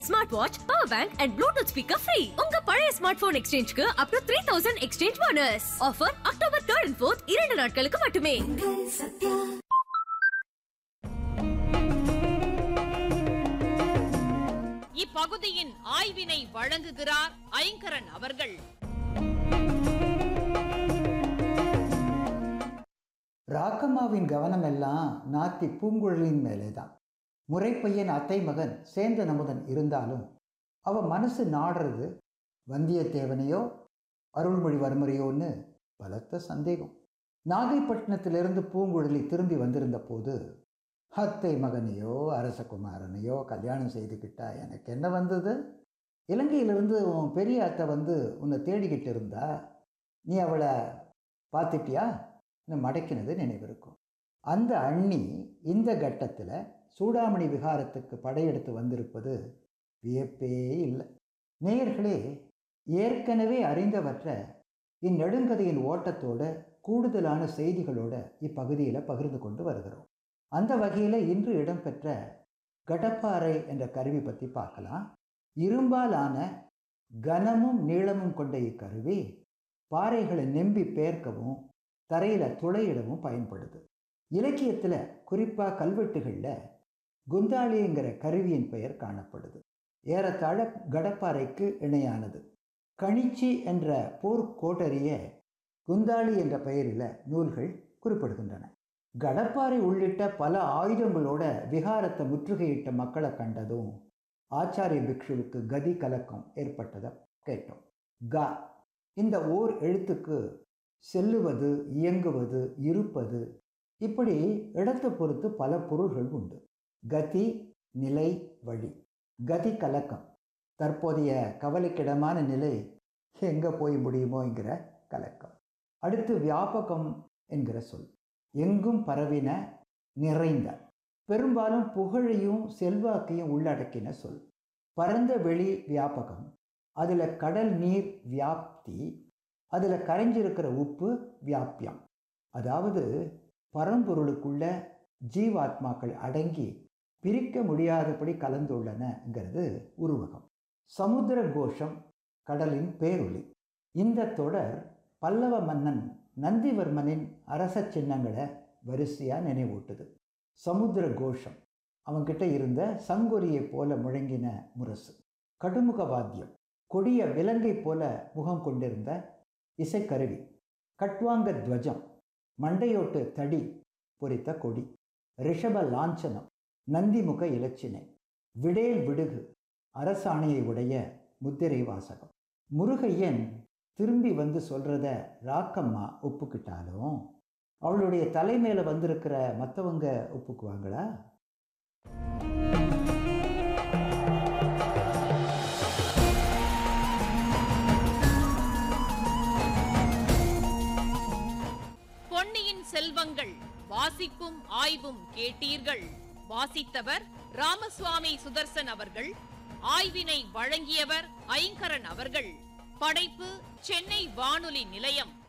smart watch power bank and Bluetooth speaker free உங்க பழைய smart phone எக்ஸ்சேஞ்சுக்கு up to three thousand exchange bonus offer October third and fourth இரண்டு நாட்களுக்கு மட்டுமே இப்பகுதியின் ஆய்வினை வழங்குகிறார் ஐங்கரன் அவர்கள் ராக்கம்மாவின் கவனம் எல்லாம் நாத்தி பூங்குழலின் மேலே தான் முறைப்பையன் அத்தை மகன் சேந்தன் அமுதன் இருந்தாலும் அவ மனசு நாடுறது வந்தியத்தேவனையோ அருள்மொழிவர்மரையோன்னு பலத்த சந்தேகம் நாகைப்பட்டினத்திலிருந்து பூங்குழலி திரும்பி வந்திருந்த போது அத்தை மகனையோ அரசகுமாரனையோ கல்யாணம் செய்துக்கிட்டா எனக்கு என்ன வந்தது இலங்கையிலிருந்து உன் பெரிய அத்தை வந்து உன்னை தேடிக்கிட்டு இருந்தா நீ அவளை பார்த்துட்டியா மடக்கினது நினைவிருக்கும் அந்த அண்ணி இந்த கட்டத்தில் சூடாமணி விகாரத்துக்கு படையெடுத்து வந்திருப்பது வியப்பே இல்லை நேயர்களே ஏற்கனவே அறிந்தவற்றை இந்நெடுங்கதையின் ஓட்டத்தோட கூடுதலான செய்திகளோட இப்பகுதியில் பகிர்ந்து கொண்டு வருகிறோம் அந்த வகையில் இன்று இடம்பெற்ற கடப்பாறை என்ற கருவி பற்றி பார்க்கலாம் இரும்பாலான கனமும் நீளமும் கொண்ட இக்கருவி பாறைகளை நெம்பி பேர்க்கவும் தரையில் துளையிடவும் பயன்படுது இலக்கியத்தில் குறிப்பாக கல்வெட்டுகளில் குந்தாளிங்கிற கருவியின் பெயர் காணப்படுது ஏறத்தாழ கடப்பாறைக்கு இணையானது கணிச்சி என்ற போர்க்கோட்டரிய குந்தாளி என்ற பெயரில் நூல்கள் குறிப்பிடுகின்றன கடப்பாறை உள்ளிட்ட பல ஆயுதங்களோட விகாரத்தை முற்றுகையிட்ட மக்களை கண்டதும் ஆச்சாரிய பிக்ஷுவுக்கு கதி கலக்கம் ஏற்பட்டதை கேட்டோம் க இந்த ஓர் எழுத்துக்கு செல்லுவது இயங்குவது இருப்பது இப்படி இடத்தை பொறுத்து பல பொருள்கள் உண்டு கதி நிலை வழி கதி கலக்கம் தற்போதைய கவலைக்கிடமான நிலை எங்கே போய் முடியுமோங்கிற கலக்கம் அடுத்து வியாபகம் என்கிற சொல் எங்கும் பரவின நிறைந்த பெரும்பாலும் புகழையும் செல்வாக்கையும் உள்ளடக்கின சொல் பரந்த வெளி வியாபகம் அதில் கடல் நீர் வியாப்தி அதில் கரைஞ்சிருக்கிற உப்பு வியாபியம் அதாவது பரம்பொருளுக்குள்ள ஜீவாத்மாக்கள் அடங்கி பிரிக்க முடியாதபடி கலந்துள்ளனங்கிறது உருவகம் சமுத்திர கோஷம் கடலின் பேரொளி இந்த தொடர் பல்லவ மன்னன் நந்திவர்மனின் அரச சின்னங்களை வரிசையாக நினைவூட்டுது சமுத்திர கோஷம் அவன்கிட்ட இருந்த சங்கொரியை போல முழங்கின முரசு கடுமுக வாத்தியம் கொடிய விலங்கை போல முகம் கொண்டிருந்த இசைக்கருவி கட்வாங்க துவஜம் மண்டையோட்டு தடி பொறித்த கொடி ரிஷப லாஞ்சனம் நந்திமுக இலச்சினை விடேல் விடுகு அரசாணையை உடைய முத்திரை வாசகம் முருகையன் திரும்பி வந்து சொல்கிறத ராக்கம்மா ஒப்புக்கிட்டாலும் அவளுடைய தலைமையில் வந்திருக்கிற மற்றவங்க ஒப்புக்குவாங்களா பொன்னியின் செல்வங்கள் வாசிப்பும் ஆய்வும் கேட்டீர்கள் வாசித்தவர் ராமசுவாமி சுதர்சன் அவர்கள் ஆய்வினை வழங்கியவர் ஐங்கரன் அவர்கள் படைப்பு சென்னை வானொலி நிலையம்